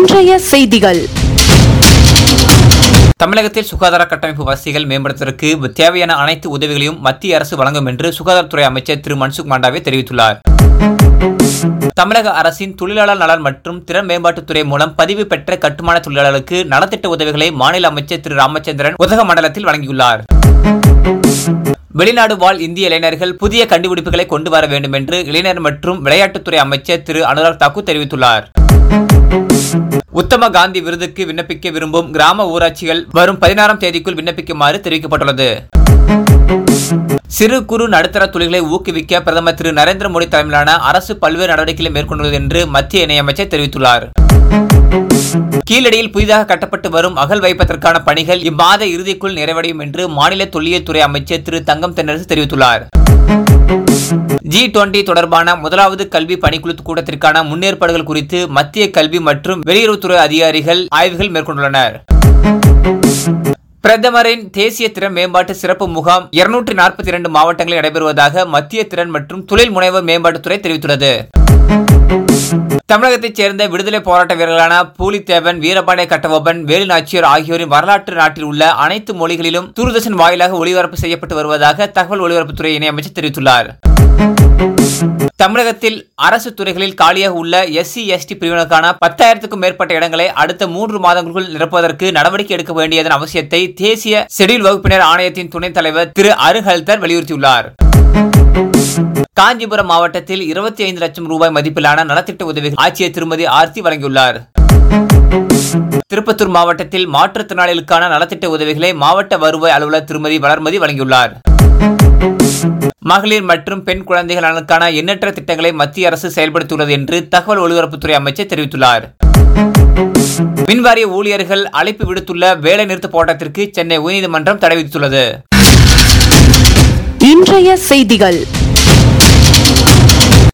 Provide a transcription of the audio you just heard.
இன்றைய செய்திகள் தமிழகத்தில் சுகாதார கட்டமைப்பு வசதிகள் மேம்படுத்துவதற்கு தேவையான அனைத்து உதவிகளையும் மத்திய அரசு வழங்கும் என்று சுகாதாரத்துறை அமைச்சர் திரு மன்சுக் மாண்டாவே தெரிவித்துள்ளார் தமிழக அரசின் தொழிலாளர் நலன் மற்றும் திறன் மேம்பாட்டுத்துறை மூலம் பதிவு பெற்ற கட்டுமான தொழிலாளர்களுக்கு நலத்திட்ட உதவிகளை மாநில அமைச்சர் திரு ராமச்சந்திரன் உதகமண்டலத்தில் வழங்கியுள்ளார் வெளிநாடு வாழ் இந்திய இளைஞர்கள் புதிய கண்டுபிடிப்புகளை கொண்டு வர வேண்டும் என்று இளைஞர் மற்றும் விளையாட்டுத்துறை அமைச்சர் திரு அனுராக் தாக்கூர் தெரிவித்துள்ளார் உத்தம காந்தி விருதுக்கு விண்ணப்பிக்க விரும்பும் கிராம ஊராட்சிகள் வரும் பதினாறாம் தேதிக்குள் விண்ணப்பிக்குமாறு தெரிவிக்கப்பட்டுள்ளது சிறு குறு நடுத்தர தொழில்களை ஊக்குவிக்க பிரதமர் திரு நரேந்திர மோடி தலைமையிலான அரசு பல்வேறு நடவடிக்கைகளை மேற்கொண்டுள்ளது என்று மத்திய இணையமைச்சர் தெரிவித்துள்ளார் கீழடியில் புதிதாக கட்டப்பட்டு வரும் அகல் வைப்பதற்கான பணிகள் இம்மாத இறுதிக்குள் நிறைவடையும் என்று மாநில தொல்லியல் துறை அமைச்சர் திரு தங்கம் தென்னரசு தெரிவித்துள்ளார் ஜி டுவெண்டி தொடர்பான முதலாவது கல்வி பணிக்குழு கூட்டத்திற்கான முன்னேற்பாடுகள் குறித்து மத்திய கல்வி மற்றும் வெளியுறவுத்துறை அதிகாரிகள் ஆய்வுகள் மேற்கொண்டுள்ளனர் பிரதமரின் தேசிய திறன் மேம்பாட்டு சிறப்பு முகாம் இருநூற்றி நாற்பத்தி இரண்டு மாவட்டங்களில் நடைபெறுவதாக மத்திய திறன் மற்றும் தொழில் முனைவர் மேம்பாட்டுத்துறை தெரிவித்துள்ளது தமிழகத்தைச் சேர்ந்த விடுதலை போராட்ட வீரர்களான பூலித்தேவன் வீரபாண்டிய கட்டபொம்மன் வேலு நாச்சியார் ஆகியோரின் வரலாற்று நாட்டில் உள்ள அனைத்து மொழிகளிலும் தூர்தர்ஷன் வாயிலாக ஒளிபரப்பு செய்யப்பட்டு வருவதாக தகவல் ஒலிபரப்புத்துறை இணையமைச்சர் தெரிவித்துள்ளார் தமிழகத்தில் அரசு துறைகளில் காலியாக உள்ள எஸ்சி எஸ்டி பிரிவினருக்கான பத்தாயிரத்துக்கும் மேற்பட்ட இடங்களை அடுத்த மூன்று மாதங்களுக்குள் நிரப்புவதற்கு நடவடிக்கை எடுக்க வேண்டியதன் அவசியத்தை தேசிய ஷெட்யூல் வகுப்பினர் ஆணையத்தின் துணைத் தலைவர் திரு அருஹல்தர் வலியுறுத்தியுள்ளார் காஞ்சிபுரம் மாவட்டத்தில் இருபத்தி ஐந்து லட்சம் ரூபாய் மதிப்பிலான நலத்திட்ட உதவிகள் ஆட்சியர் திருமதி ஆர்த்தி வழங்கியுள்ளார் திருப்பத்தூர் மாவட்டத்தில் மாற்றுத்திறனாளிகளுக்கான நலத்திட்ட உதவிகளை மாவட்ட வருவாய் அலுவலர் திருமதி வளர்மதி வழங்கியுள்ளார் மகளிர் மற்றும் பெண் குழந்தைகள் நலனுக்கான எண்ணற்ற திட்டங்களை மத்திய அரசு செயல்படுத்தியுள்ளது என்று தகவல் ஒலிபரப்புத்துறை அமைச்சர் தெரிவித்துள்ளார் மின்வாரிய ஊழியர்கள் அழைப்பு விடுத்துள்ள வேலை நிறுத்த போராட்டத்திற்கு சென்னை உயர்நீதிமன்றம் தடை விதித்துள்ளது இன்றைய செய்திகள்